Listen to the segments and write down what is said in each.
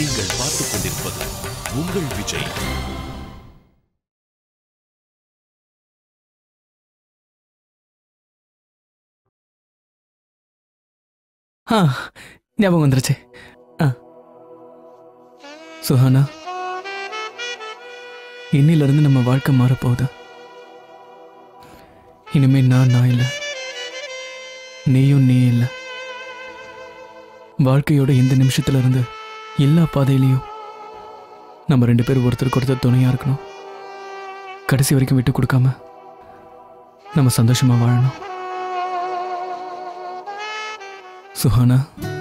நீங்கள் பார்த்துக் கொண்டிருப்பது உங்கள் விஜய் ஆ ஞாபகம் வந்துருச்சு ஆ சுஹானா இன்னிலிருந்து நம்ம வாழ்க்கை மாறப்போகுது இனிமே நான் நான் இல்லை நீயும் நீ இல்லை வாழ்க்கையோட இந்த நிமிஷத்துல இருந்து எல்லா பாதையிலையும் நம்ம ரெண்டு பேரும் ஒருத்தருக்கு ஒருத்தர் துணையா இருக்கணும் கடைசி வரைக்கும் விட்டு கொடுக்காம நம்ம சந்தோஷமா வாழணும் சுஹானா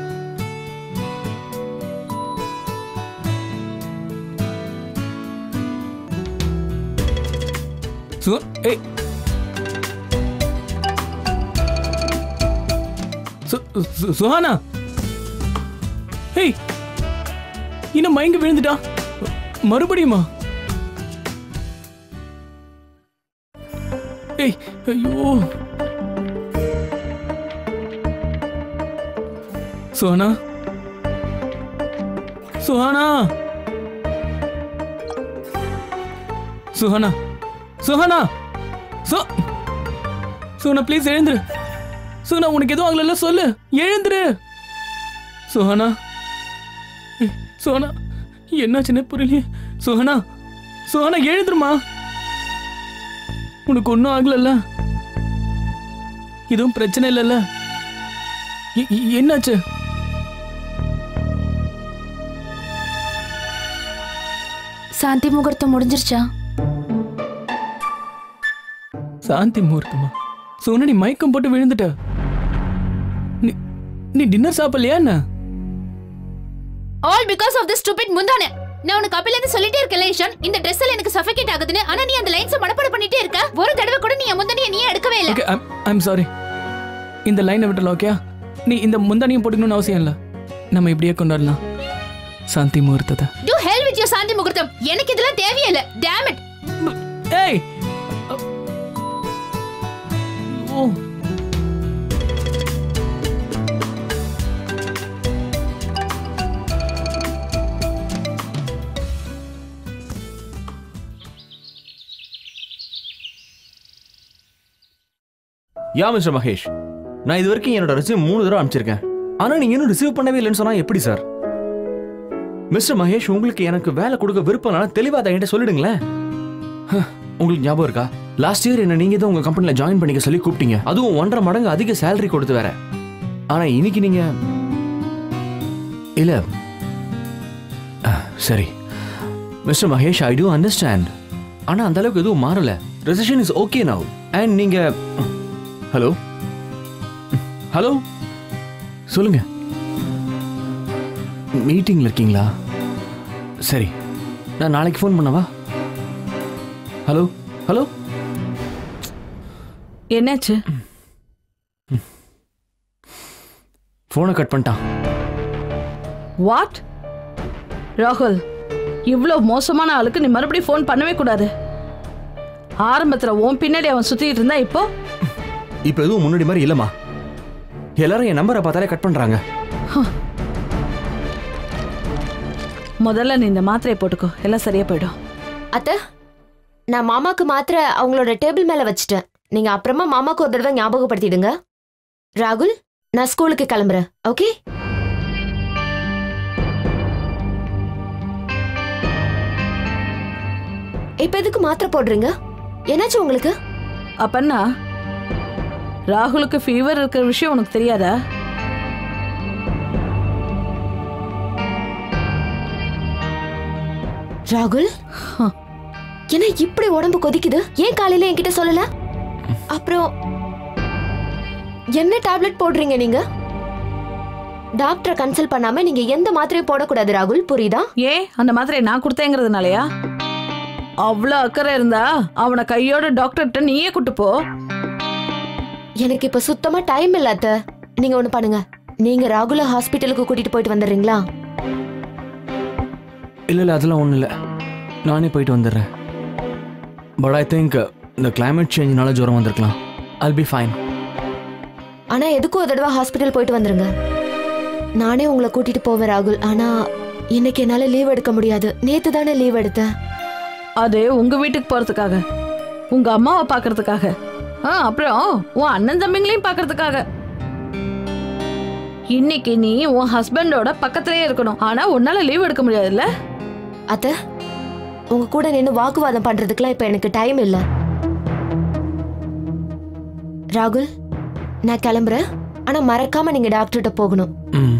சு ஏய் சு- சு- சுஹானா ஏய் இன்னும் மயங்கி விழுந்துட்டா மறுபடியுமா ஏய் ஐயோ சுஹானா சுஹானா சுஹானா சுஹானா சு சுஹானா ப்ளீஸ் எழுந்துரு சுஹானா உனக்கு எதுவும் ஆகல சொல்லு எழுந்துரு சுஹானா ஏய், சுஹானா என்னாச்சுன்னு புரியலையே சுஹானா சுஹானா எழுந்துருமா உனக்கு ஒன்றும் ஆகலல்ல எதுவும் பிரச்சனை இல்லைல்ல எ- எ- என்னாச்சு சாந்தி முகூர்த்தம் முடிஞ்சிருச்சா சாந்தி முகூர்த்தமா சோனா நீ மயக்கம் போட்டு விழுந்துட்ட நீ நீ டின்னர் சாப்பிடலையா என்ன all because of this stupid முந்தானே நான் உனக்கு அப்பல இருந்து சொல்லிட்டே இருக்கேன் ஈஷான் இந்த ட்ரெஸ்ல எனக்கு சஃபகேட் ஆகுதுன்னு ஆனா நீ அந்த லைன்ஸ் மனப்பாடம் பண்ணிட்டே இருக்க ஒரு தடவை கூட நீ என் முந்தானிய நீ எடுக்கவே இல்ல ஓகே ஐம் சாரி இந்த லைனை விட்டல ஓகே நீ இந்த முந்தானியும் போட்டுக்கணும்னு அவசியம் இல்லை நம்ம இப்படியே கொண்டாடலாம் சாந்தி முகூர்த்தத்தை டு ஹெல் வித் யுவர் சாந்தி முகூர்த்தம் எனக்கு இதெல்லாம் தேவையே இல்ல டேம் இட் ஏய் ஓ யா மிஸ்டர் மகேஷ் நான் இது வரைக்கும் என்னோட ரெசியூம் மூணு தடவை அனுப்பிச்சிருக்கேன் ஆனா நீங்க இன்னும் ரிசீவ் பண்ணவே இல்லைன்னு சொன்னா எப்படி சார் மிஸ்டர் மகேஷ் உங்களுக்கு எனக்கு வேலை கொடுக்க விருப்பம் தெளிவா அதை என்கிட்ட சொல்லிடுங்களேன் ஹ, உங்களுக்கு ஞாபகம் இருக்கா லாஸ்ட் இயர் என்ன நீங்க தான் உங்க கம்பெனில ஜாயின் பண்ணிக்க சொல்லி கூப்பிட்டீங்க அதுவும் ஒன்றரை மடங்கு அதிக சேலரி கொடுத்து வேற ஆனா இன்னைக்கு நீங்க இல்ல அஹ், சரி mister Mahesh I do understand ஆனா அந்த அளவுக்கு எதுவும் மாறல recession is okay now and நீங்க ஹலோ ஹலோ சொல்லுங்க மீட்டிங்ல இருக்கீங்களா சரி நான் நாளைக்கு ஃபோன் பண்ணவா ஹலோ ஹலோ என்னாச்சு ஃபோனை கட் பண்ணிட்டான் வாட் ராகுல் இவ்வளோ மோசமான ஆளுக்கு நீ மறுபடியும் ஃபோன் பண்ணவே கூடாது ஆரம்பத்துல உன் பின்னாடி அவன் சுத்திட்டு இருந்தா இப்போ இப்போ எதுவும் முன்னாடி மாதிரி இல்லைம்மா எல்லாரும் என் நம்பரை பார்த்தாலே கட் பண்றாங்க முதல்ல நீ இந்த மாத்திரையை போட்டுக்கோ எல்லாம் சரியா போயிடும் அத்தை நான் மாமாக்கு மாத்திரை அவங்களோட டேபிள் மேல வச்சுட்டேன் நீங்க அப்புறமா மாமாக்கு ஒரு தடவை ஞாபகப்படுத்திடுங்க ராகுல் நான் ஸ்கூலுக்கு கிளம்புறேன் ஓகே இப்ப எதுக்கு மாத்திரை போடுறீங்க என்னாச்சு உங்களுக்கு அப்பன்னா ராகுலுக்கு ஃபீவர் இருக்கிற விஷயம் உனக்கு தெரியாதா ராகுல் என்ன இப்படி உடம்பு கொதிக்குது ஏன் காலையில என்கிட்ட சொல்லல அப்புறம் என்ன டேப்லெட் போடுறீங்க நீங்க டாக்டரை கன்சல்ட் பண்ணாம நீங்க எந்த மாத்திரையும் போடக்கூடாது ராகுல் புரியுதா ஏன் அந்த மாத்திரையை நான் கொடுத்தேங்கிறதுனாலயா அவ்வளோ அக்கறை இருந்தா அவனை கையோட டாக்டர்கிட்ட நீயே கூட்டு போ எனக்கு இப்ப சுத்தமா டைம் இல்ல அத்தை நீங்க ஒண்ணு பண்ணுங்க நீங்க ராகுல ஹாஸ்பிட்டலுக்கு கூட்டிட்டு போயிட்டு வந்துடுறீங்களா இல்லை இல்லை அதெல்லாம் ஒன்றும் இல்லை நானே போயிட்டு வந்துடுறேன் பட் ஐ திங்க் இந்த climate சேஞ்ச்னால ஜுரம் வந்திருக்கலாம் I'll பி ஃபைன் ஆனா எதுக்கும் ஒரு தடவை ஹாஸ்பிட்டல் போயிட்டு வந்துருங்க நானே உங்களை கூட்டிட்டு போவேன் ராகுல் ஆனா இன்னைக்கு என்னால லீவ் எடுக்க முடியாது நேத்து தானே லீவ் எடுத்தேன் அது உங்க வீட்டுக்கு போறதுக்காக உங்க அம்மாவை பார்க்கறதுக்காக ஆ அப்புறம் உன் அண்ணன் தம்பிங்களையும் பார்க்கறதுக்காக இன்னைக்கு நீ உன் ஹஸ்பண்டோட பக்கத்திலேயே இருக்கணும் ஆனா உன்னால லீவ் எடுக்க முடியாதுல்ல அத்த உங்க கூட நின்று வாக்குவாதம் பண்றதுக்குலாம் இப்ப எனக்கு டைம் இல்ல ராகுல் நான் கிளம்புறேன் ஆனா மறக்காம நீங்க டாக்டர்கிட்ட போகணும் ம்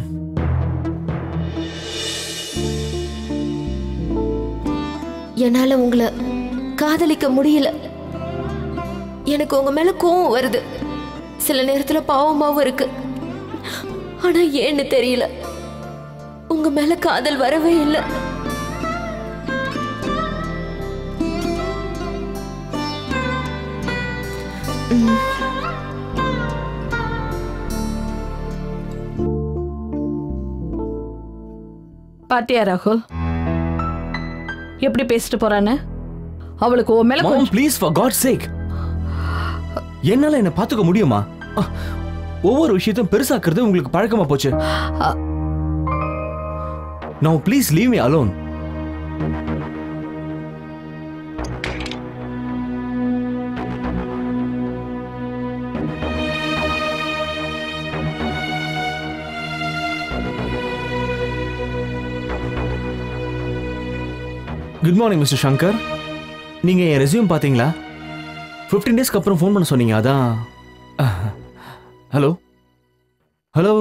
என்னால உங்களை காதலிக்க முடியல எனக்கு உங்க மேல கோவம் வருது சில நேரத்துல பாவமாவும் இருக்கு ஆனா ஏன்னு தெரியல உங்க மேல காதல் வரவே இல்லை பாத்தியா ராகுல் எப்படி பேசிட்டு போறான்னு அவளுக்கு உன் மேல கொஞ்சம் mom please for god sake என்னால என்ன பாத்துக்க முடியுமா அஹ், ஒவ்வொரு விஷயத்தையும் பெருசாக்குறது உங்களுக்கு பழக்கமா போச்சு now please leave me alone good morning mister Shankar நீங்க என் ரெஸ்யூம் பாத்தீங்களா 15 டேஸ்க்கு அப்புறம் ஃபோன் பண்ண சொன்னீங்க அதான் ஹலோ ஹலோ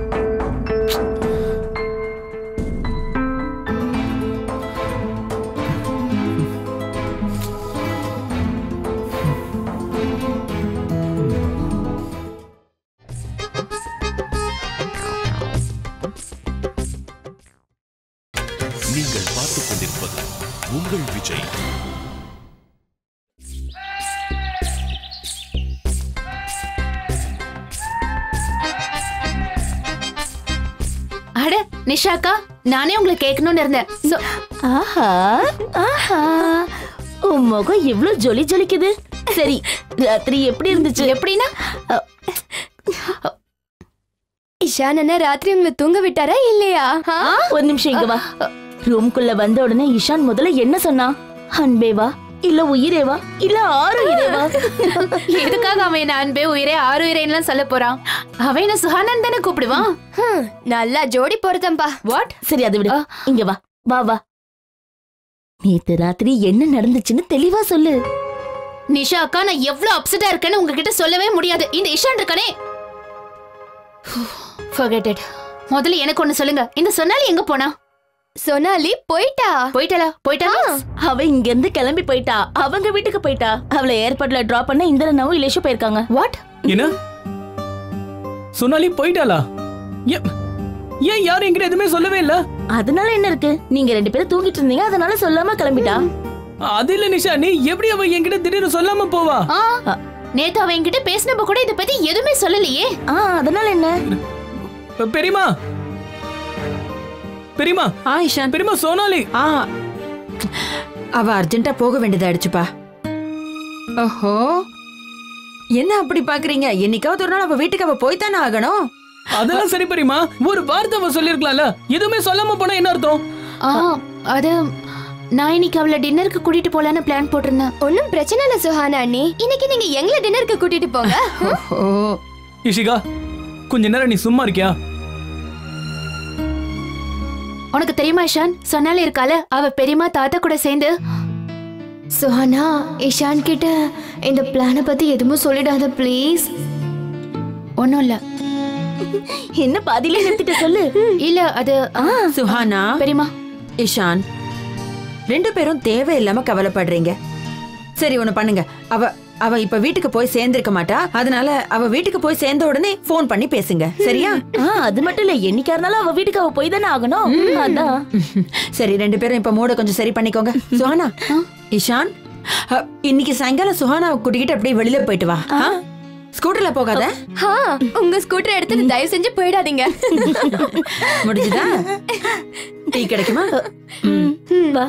நீங்கள் பார்த்துக் கொண்டிருப்பது உங்கள் விஜய் அட நிஷாக்கா நானே உங்களை கேட்கணும்னு இருந்தேன் So- ஆஹா ஆஹா உன் முகம் எவ்வளவு ஜொலி ஜொலிக்குது சரி ராத்திரி எப்படி இருந்துச்சு எப்படின்னா இஷான் அண்ணா ராத்திரி உங்களை தூங்க விட்டாரா இல்லையா ஒரு நிமிஷம் இங்க வா ரூம்குள்ள வந்த உடனே இஷான் முதல்ல என்ன சொன்னான் அன்பேவா இல்ல உயிரேவா இல்ல ஆறு உயிரேவா எதுக்காக அவன் என்ன அன்பே உயிரே ஆறு உயிரேன்லாம் சொல்ல போறான் அவன் என்ன சுஹானன் தானே கூப்பிடுவான் நல்லா ஜோடி பொருத்தம்பா வாட் சரி அதை விடு இங்க வா வா வா நேத்து ராத்திரி என்ன நடந்துச்சுன்னு தெளிவா சொல்லு நிஷா அக்கா நான் எவ்வளவு அப்செட்டா இருக்கேன்னு உங்ககிட்ட சொல்லவே முடியாது இந்த இஷான் இருக்கானே forget it முதல்ல எனக்கு ஒண்ணு சொல்லுங்க இந்த சொன்னாலி எங்க போனா சொனாலி போயிட்டா போயிட்டாளா போயிட்டா அவ இங்க இருந்து கிளம்பி போயிட்டா அவங்க வீட்டுக்கு போயிட்டா அவளை ஏர்போர்ட்ல டிராப் பண்ண இந்திரனாவும் இலேஷும் போயிருக்காங்க வாட் என்ன சொன்னாலி போயிட்டாளா ஏன் ஏன் யாரும் என்கிட்ட எதுவுமே சொல்லவே இல்ல அதனால என்ன இருக்கு நீங்க ரெண்டு பேரும் தூங்கிட்டு இருந்தீங்க அதனால சொல்லாம கிளம்பிட்டா அது இல்ல நிஷா நீ எப்படி அவ என்கிட்ட திடீர்னு சொல்லாம போவா ஆ நேத்து அவன் என்கிட்ட பேசினப்ப கூட இத பத்தி எதுவுமே சொல்லலையே ஆ அதனால என்ன பெரியமா பெரியமா ஆ இஷான் பெரியமா சோனாலி ஆ அவ அர்ஜென்ட்டா போக வேண்டியதாயிடுச்சுப்பா ஓஹோ என்ன அப்படி பாக்குறீங்க என்னைக்காவது ஒரு நாள் அவ வீட்டுக்கு அவ போய்த்தானே ஆகணும் அதெல்லாம் சரி பெரியமா ஒரு வார்த்தை அவ சொல்லிருக்கலாம்ல எதுவுமே சொல்லாம போனா என்ன அர்த்தம் ஆ அது நான் இன்னைக்கு அவளை டின்னருக்கு கூட்டிட்டு போலான்னு பிளான் போட்டிருந்தேன் ஒன்னும் பிரச்சனை இல்ல சுஹானா அண்ணி இன்னைக்கு நீங்க எங்களை டின்னருக்கு கூட்டிட்டு போங்க ஓஹோ இஷிகா கொஞ்ச நேரம் நீ சும்மா இருக்கியா உனக்கு தெரியுமா இஷான் சொன்னாலே இருக்கால அவ பெரியம்மா தாத்தா கூட சேர்ந்து சுஹானா இஷான் கிட்ட இந்த பிளான பத்தி எதுவும் சொல்லிடாத ப்ளீஸ் ஒண்ணும் இல்ல என்ன பாதியில நிறுத்திட்ட சொல்லு இல்ல அது ஆ, சுஹானா பெரியம்மா இஷான் ரெண்டு பேரும் தேவையில்லாம கவலைப்படுறீங்க சரி ஒண்ணு பண்ணுங்க அவ அவ இப்ப வீட்டுக்கு போய் சேர்ந்திருக்க மாட்டா அதனால அவ வீட்டுக்கு போய் சேர்ந்த உடனே ஃபோன் பண்ணி பேசுங்க சரியா ஆ அது மட்டும் இல்ல என்னைக்கா இருந்தாலும் அவ வீட்டுக்கு அவ போய் தானே ஆகணும் அதான் சரி ரெண்டு பேரும் இப்ப மூட கொஞ்சம் சரி பண்ணிக்கோங்க சுஹானா இஷான் அ, இன்னைக்கு சாயங்காலம் சுஹானாவை கூட்டிக்கிட்டு அப்படியே வெளியில போயிட்டு வா ஆ? ஸ்கூட்டர்ல போகாத ஹா உங்க ஸ்கூட்டர் எடுத்துட்டு தயவு செஞ்சு போயிடாதீங்க முடிஞ்சுதா டீ கிடைக்குமா வா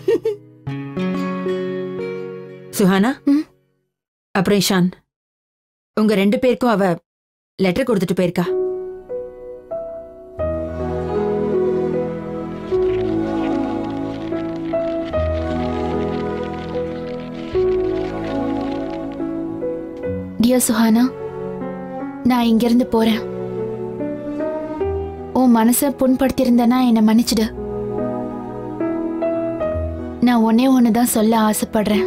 சுஹானா அப்புறம் இஷான் உங்க ரெண்டு பேருக்கும் அவ லெட்டர் கொடுத்துட்டு போயிருக்கா டியர் சுஹானா நான் இங்கிருந்து போறேன் உன் மனசை புண்படுத்தியிருந்தேன்னா என்னை மன்னிச்சிடு நான் ஒன்னே ஒன்று தான் சொல்ல ஆசைப்படுறேன்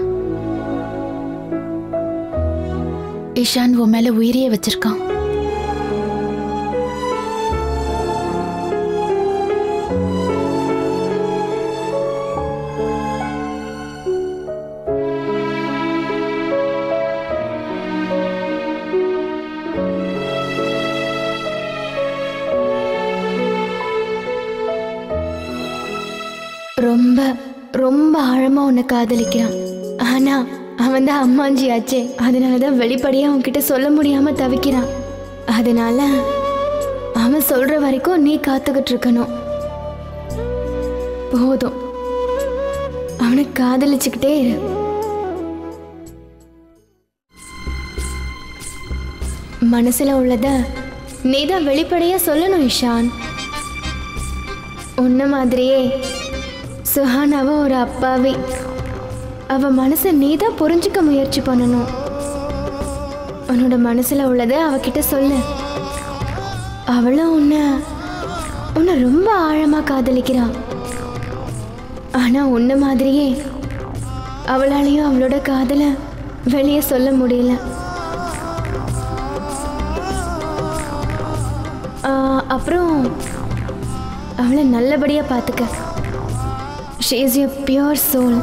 இஷான் உன் மேல உயிரையே வச்சிருக்கான் ரொம்ப ரொம்ப ஆழமா உன்னை காதலிக்கிறான் ஆனா அவன் தான் அம்மாஞ்சி ஆச்சே அதனாலதான் வெளிப்படையா அவன்கிட்ட சொல்ல முடியாம தவிக்கிறான் அதனால அவன் சொல்ற வரைக்கும் நீ காத்துக்கிட்டு இருக்கணும் போதும் அவனை காதலிச்சுக்கிட்டே இரு மனசுல உள்ளத நீ தான் வெளிப்படையா சொல்லணும் இஷான் உன்ன மாதிரியே சுஹானாவ ஒரு அப்பாவி அவ மனசை நீ தான் புரிஞ்சுக்க முயற்சி பண்ணணும் உன்னோட மனசுல உள்ளதை அவகிட்ட சொல்லு அவளும் உன்னை உன்னை ரொம்ப ஆழமா காதலிக்கிறான் ஆனா உன்ன மாதிரியே அவளாலையும் அவளோட காதலை வெளியே சொல்ல முடியல ஆ, அப்புறம் அவளை நல்லபடியா பார்த்துக்க she is you pure soul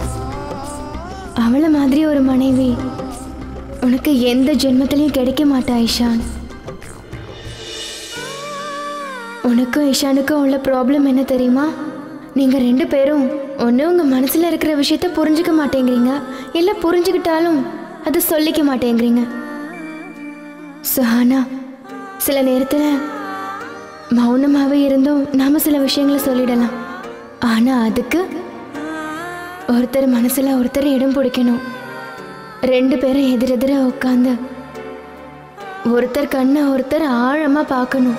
அவளை மாதிரி ஒரு மனைவி உனக்கு எந்த ஜென்மத்திலையும் கிடைக்க மாட்டா இஷான் உனக்கும் இஷானுக்கும் உள்ள ப்ராப்ளம் என்ன தெரியுமா நீங்கள் ரெண்டு பேரும் ஒன்று உங்கள் மனசில் இருக்கிற விஷயத்த புரிஞ்சுக்க மாட்டேங்கிறீங்க இல்லை புரிஞ்சுக்கிட்டாலும் அதை சொல்லிக்க மாட்டேங்கிறீங்க சுஹானா சில நேரத்தில் மௌனமாகவே இருந்தும் நாம சில விஷயங்களை சொல்லிடலாம் ஆனால் அதுக்கு ஒருத்தர் மனசில் ஒருத்தர் இடம் பிடிக்கணும் ரெண்டு பேரும் எதிரெதிர உட்காந்து ஒருத்தர் கண்ணை ஒருத்தர் ஆழமாக பார்க்கணும்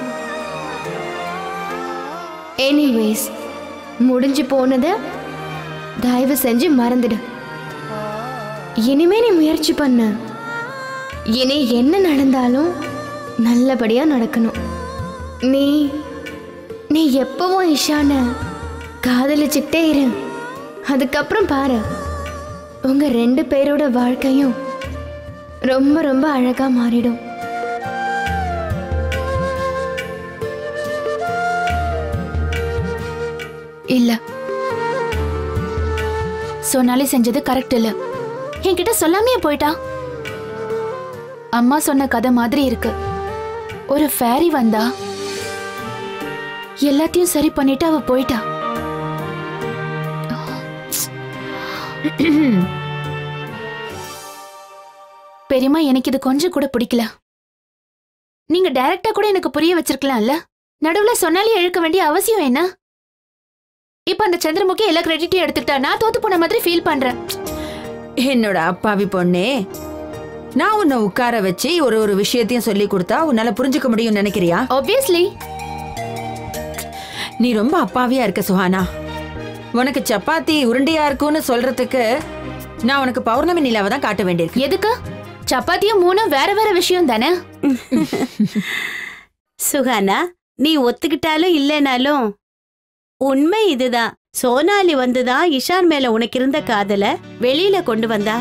எனிவேஸ் முடிஞ்சு போனதை தயவு செஞ்சு மறந்துடு இனிமே நீ முயற்சி பண்ண இனி என்ன நடந்தாலும் நல்லபடியா நடக்கணும் நீ நீ எப்பவும் இஷான காதலிச்சுக்கிட்டே இரு அதுக்கப்புறம் பாரு உங்க ரெண்டு பேரோட வாழ்க்கையும் ரொம்ப ரொம்ப அழகா மாறிடும் இல்ல சொன்னாலே செஞ்சது கரெக்ட் இல்ல என்கிட்ட சொல்லாமையே போயிட்டா அம்மா சொன்ன கதை மாதிரி இருக்கு ஒரு ஃபேரி வந்தா எல்லாத்தையும் சரி பண்ணிட்டு அவ போயிட்டா பெரியம்மா எனக்கு இது கொஞ்சம் கூட பிடிக்கல நீங்க டைரக்டா கூட எனக்கு புரிய வச்சிருக்கலாம்ல நடுவுல சொன்னாலே இழுக்க வேண்டிய அவசியம் என்ன இப்ப அந்த சந்திரமுகி எல்லா கிரெடிட்டையும் எடுத்துக்கிட்டா நான் தோத்து போன மாதிரி ஃபீல் பண்றேன் என்னோட அப்பாவி பொண்ணே நான் உன்னை உட்கார வச்சு ஒரு ஒரு விஷயத்தையும் சொல்லி கொடுத்தா உன்னால புரிஞ்சுக்க முடியும்னு நினைக்கிறியா ஆப்வியஸ்லி நீ ரொம்ப அப்பாவியா இருக்க சுஹானா உனக்கு சப்பாத்தி உருண்டையா இருக்கும்னு சொல்றதுக்கு நான் உனக்கு பௌர்ணமி நிலாவை தான் காட்ட வேண்டியிருக்கு எதுக்கு சப்பாத்தியும் மூணும் வேற வேற விஷயம் தானே சுகானா நீ ஒத்துக்கிட்டாலும் இல்லைனாலும் உண்மை இதுதான் சோனாலி வந்துதான் இஷான் மேல உனக்கு இருந்த காதல வெளியில கொண்டு வந்தா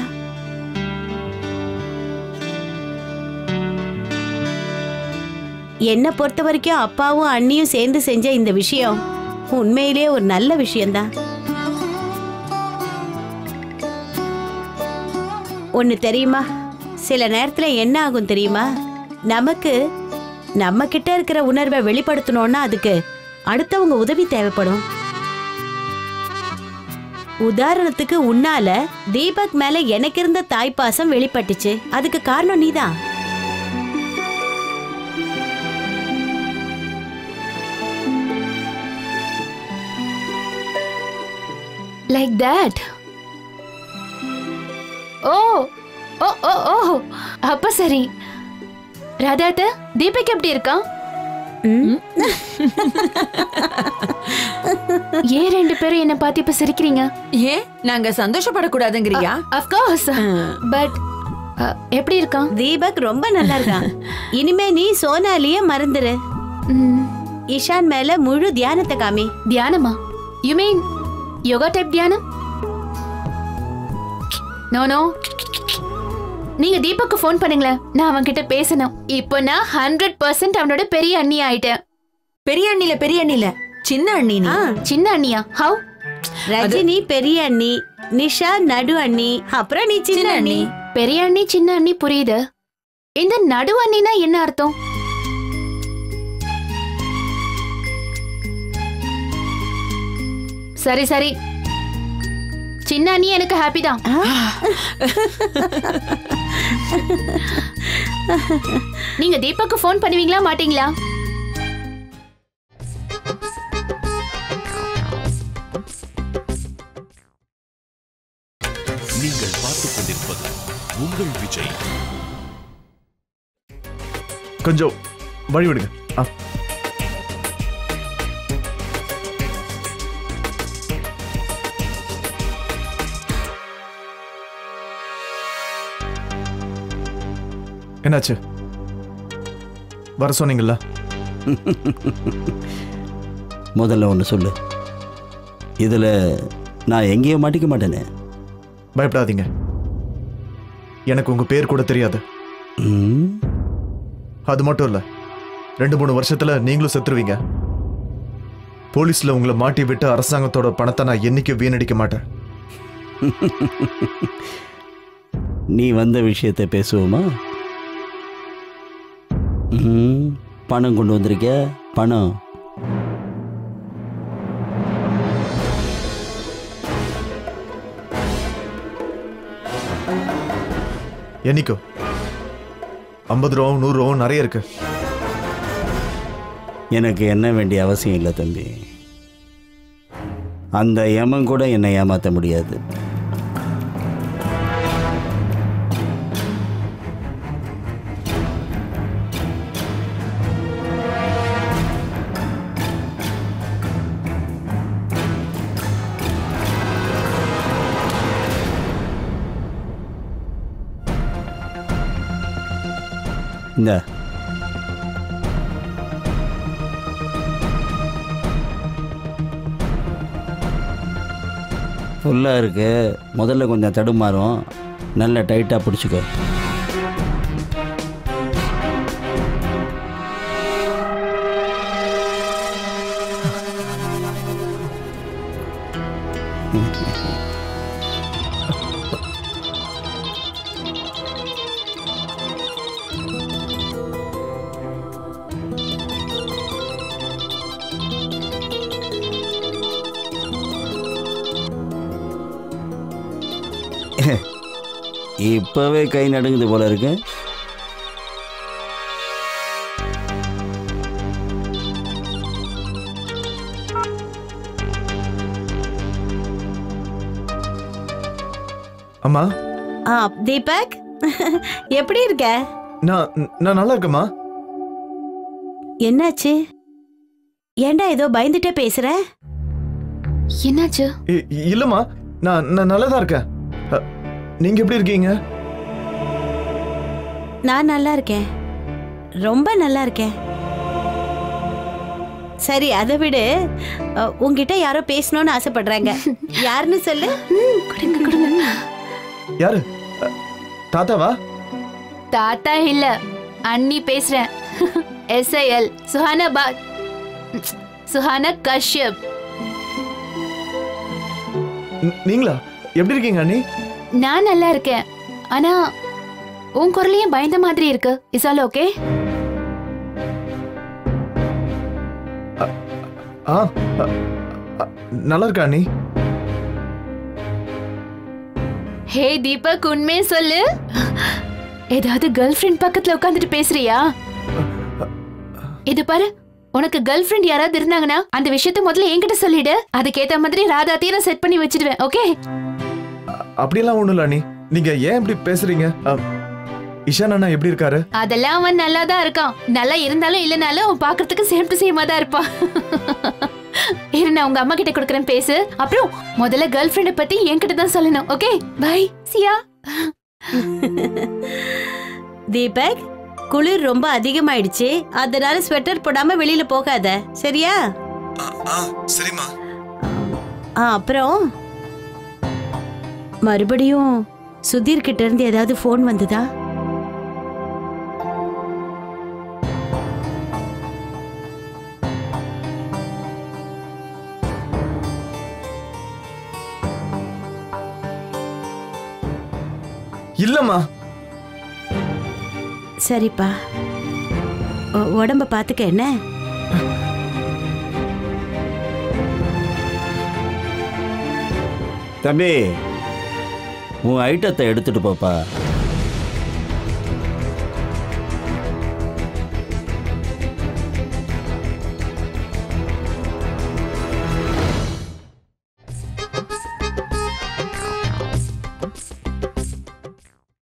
என்னை பொறுத்த வரைக்கும் அப்பாவும் அண்ணியும் சேர்ந்து செஞ்ச இந்த விஷயம் உண்மையிலே ஒரு நல்ல விஷயம்தான் ஒன்னு தெரியுமா சில நேரத்துல என்ன ஆகும் தெரியுமா நமக்கு நம்ம கிட்ட இருக்கிற உணர்வை வெளிப்படுத்தணும்னா அதுக்கு அடுத்தவங்க உதவி தேவைப்படும் உதாரணத்துக்கு உன்னால தீபக் மேல எனக்கு இருந்த தாய்ப்பாசம் வெளிப்பட்டுச்சு அதுக்கு காரணம் நீதான் லைக் தட் ஓ ஓ ஓ ஓ அப்ப சரி ராதாத்த தீபக் எப்படி இருக்கான் ஏன் ரெண்டு பேரும் என்ன பார்த்து இப்ப சிரிக்கிறீங்க ஏன் நாங்க சந்தோஷப்படக்கூடாதுங்கிறியா அஃப்கோர்ஸ் பட் அ, எப்படி இருக்கான் தீபக் ரொம்ப நல்லா இருக்கான் இனிமே நீ சோனாலிய மறந்துரு ம், இஷான் மேல முழு தியானத்தை காமி தியானமா யூ மீன் யோகா டைப் தியானம் நோ நோ நீங்க தீபக்கு ஃபோன் பண்ணுங்களேன் நான் அவன் கிட்ட பேசணும் இப்போ நான் ஹண்ட்ரட் பர்சன்ட் அவனோட பெரிய அண்ணி ஆயிட்டேன் பெரிய அண்ணில பெரிய அண்ணில சின்ன அண்ணி நீ. ஆ, சின்ன அண்ணியா ஹவ் ரஜினி பெரிய அண்ணி நிஷா நடு அண்ணி அப்புறம் நீ சின்ன அண்ணி பெரிய அண்ணி சின்ன அண்ணி புரியுது இந்த நடு அண்ணினா என்ன அர்த்தம் சரி சரி சின்ன அண்ணி எனக்கு ஹாப்பி தான் நீங்க தீபக்கு ஃபோன் பண்ணுவீங்களா மாட்டீங்களா நீங்கள் பார்த்துக் கொண்டிருப்பது உங்கள் விஜய் கொஞ்சம் வழி விடுங்க ஆ என்னாச்சு வர சொன்னீங்கல்ல முதல்ல ஒன்று சொல்லு இதில் நான் எங்கேயோ மாட்டிக்க மாட்டேனே பயப்படாதீங்க எனக்கு உங்க பேர் கூட தெரியாது ம், அது மட்டும் இல்ல ரெண்டு மூணு வருஷத்துல நீங்களும் செத்துருவீங்க போலீஸ்ல உங்களை மாட்டி விட்டு அரசாங்கத்தோட பணத்தை நான் என்னைக்கும் வீணடிக்க மாட்டேன் நீ வந்த விஷயத்தை பேசுவோமா ம், பணம் கொண்டு வந்திருக்க பணம் என்னைக்கும் ஐம்பது ரூபாவும் நூறு ரூபாவும் நிறைய இருக்கு எனக்கு என்ன வேண்டிய அவசியம் இல்லை தம்பி அந்த யமன் கூட என்னை ஏமாற்ற முடியாது இந்த ஃபுல்லாக இருக்கு முதல்ல கொஞ்சம் தடுமாறும் நல்ல டைட்டாக பிடிச்சிக்கோ இப்போவே கை நடுங்குது போல இருக்கு அம்மா ஆ, தீபக் எப்படி இருக்க நான் நான் நல்லா இருக்கேம்மா என்னாச்சு ஏன்டா ஏதோ பயந்துட்டே பேசுற என்னாச்சு இ- இல்லம்மா நான் நான் நல்லா தான் இருக்கேன் அ, நீங்க எப்படி இருக்கீங்க நான் நல்லா இருக்கேன் ரொம்ப நல்லா இருக்கேன் சரி அதை விடு அ, உன்கிட்ட யாரோ பேசணும்னு ஆசைப்படுறாங்க யாருன்னு சொல்லு கொடுங்க கொடுங்க யாரு அ, தாத்தாவா தாத்தா இல்ல அண்ணி பேசுறேன் எஸ்ஐஎல் சுஹானா பா சுஹானா கஷ்யப் ந- நீங்களா எப்படி இருக்கீங்க அண்ணி நான் நல்லா இருக்கேன் ஆனா உன் குரலையும் பயந்த மாதிரி இருக்கு இஸ் ஆல் ஓகே ஆ அ, அ, நல்லா இருக்கா அண்ணி ஹே தீபக் உண்மையை சொல்லு ஏதாவது கேர்ள் ஃப்ரெண்ட் பக்கத்துல உட்காந்துட்டு பேசுறியா இது பாரு உனக்கு கேர்ள் ஃப்ரெண்ட் யாராவது இருந்தாங்கன்னா அந்த விஷயத்த முதல்ல என்கிட்ட சொல்லிடு அதுக்கேத்த மாதிரி ராதாத்தையும் நான் செட் பண்ணி வச்சிடுவேன் ஓகே அப்படியெல்லாம் ஒண்ணும் இல்ல அண்ணி நீங்க ஏன் இப்படி பேசுறீங்க அ, இஷான் அண்ணா எப்படி இருக்காரு அதெல்லாம் அவன் நல்லா தான் இருக்கான் நல்லா இருந்தாலும் இல்லனாலும் அவன் பாக்குறதுக்கு சேம் டு சேமா தான் இருப்பான் இரு நான் உங்க அம்மா கிட்ட கொடுக்குறேன் பேசு அப்புறம் முதல்ல கேர்ள் ஃப்ரெண்டை பத்தி என்கிட்ட தான் சொல்லணும் ஓகே பை சியா தீபக் குளிர் ரொம்ப அதிகமாயிடுச்சு அதனால ஸ்வெட்டர் போடாம வெளியில போகாத சரியா சரிம்மா ஆ அப்புறம் மறுபடியும் சுதீர் கிட்ட இருந்து ஏதாவது ஃபோன் வந்ததா இல்லம்மா சரிப்பா உ- உடம்ப பாத்துக்க என்ன தம்பி உன் ஐட்டத்தை எடுத்துட்டு போப்பா